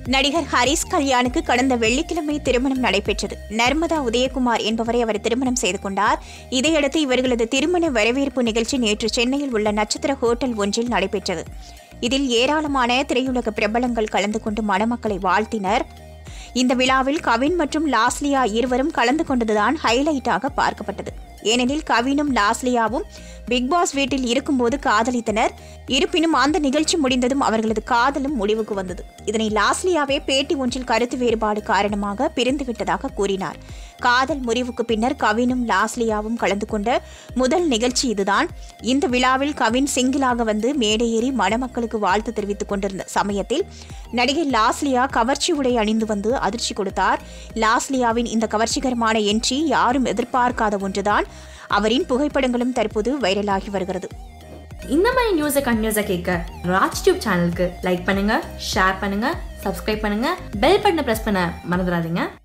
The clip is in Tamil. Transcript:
நடிகர் ஹரிஸ் கல்யாணுக்கு கடந்த வெள்ளிக்கிழமை திருமணம் நடைபெற்றது நர்மதா உதயகுமார் என்பவரை அவர் திருமணம் செய்து கொண்டார் இதையடுத்து இவர்களது திருமண வரவேற்பு நிகழ்ச்சி நேற்று சென்னையில் உள்ள நட்சத்திர ஹோட்டல் ஒன்றில் நடைபெற்றது இதில் ஏராளமான திரையுலக பிரபலங்கள் கலந்து கொண்டு மணமக்களை வாழ்த்தினர் இந்த விழாவில் கவின் மற்றும் லாஸ்லியா இருவரும் கலந்து கொண்டதுதான் ஹைலைட்டாக பார்க்கப்பட்டது ஏனெனில் கவினும் லாஸ்லியாவும் பிக் பாஸ் வீட்டில் இருக்கும்போது காதலித்தனர் இருப்பினும் அந்த நிகழ்ச்சி முடிந்ததும் அவர்களது காதலும் முடிவுக்கு வந்தது இதனை லாஸ்லியாவே பேட்டி ஒன்றில் கருத்து வேறுபாடு காரணமாக பிரிந்துவிட்டதாக கூறினார் காதல் முறிவுக்கு பின்னர் கவினும் லாஸ்லியாவும் கலந்து கொண்ட முதல் நிகழ்ச்சி இதுதான் இந்த விழாவில் கவின் சிங்கிளாக வந்து மேடையேறி மணமக்களுக்கு வாழ்த்து தெரிவித்துக் கொண்டிருந்த சமயத்தில் நடிகை லாஸ்லியா கவர்ச்சி உடை அணிந்து வந்து அதிர்ச்சி கொடுத்தார் லாஸ்லியாவின் இந்த கவர்ச்சிகரமான என்ட்ரி யாரும் எதிர்பார்க்காத ஒன்றுதான் அவரின் புகைப்படங்களும் தற்போது வைரலாகி வருகிறது இந்த மாதிரி நியூஸை கண்டினியூஸாக கேட்க ராஜ் டியூப் சேனலுக்கு லைக் பண்ணுங்க ஷேர் பண்ணுங்க சப்ஸ்கிரைப் பண்ணுங்க பெல் பட்டனை ப்ரெஸ் பண்ண மறந்துடாதீங்க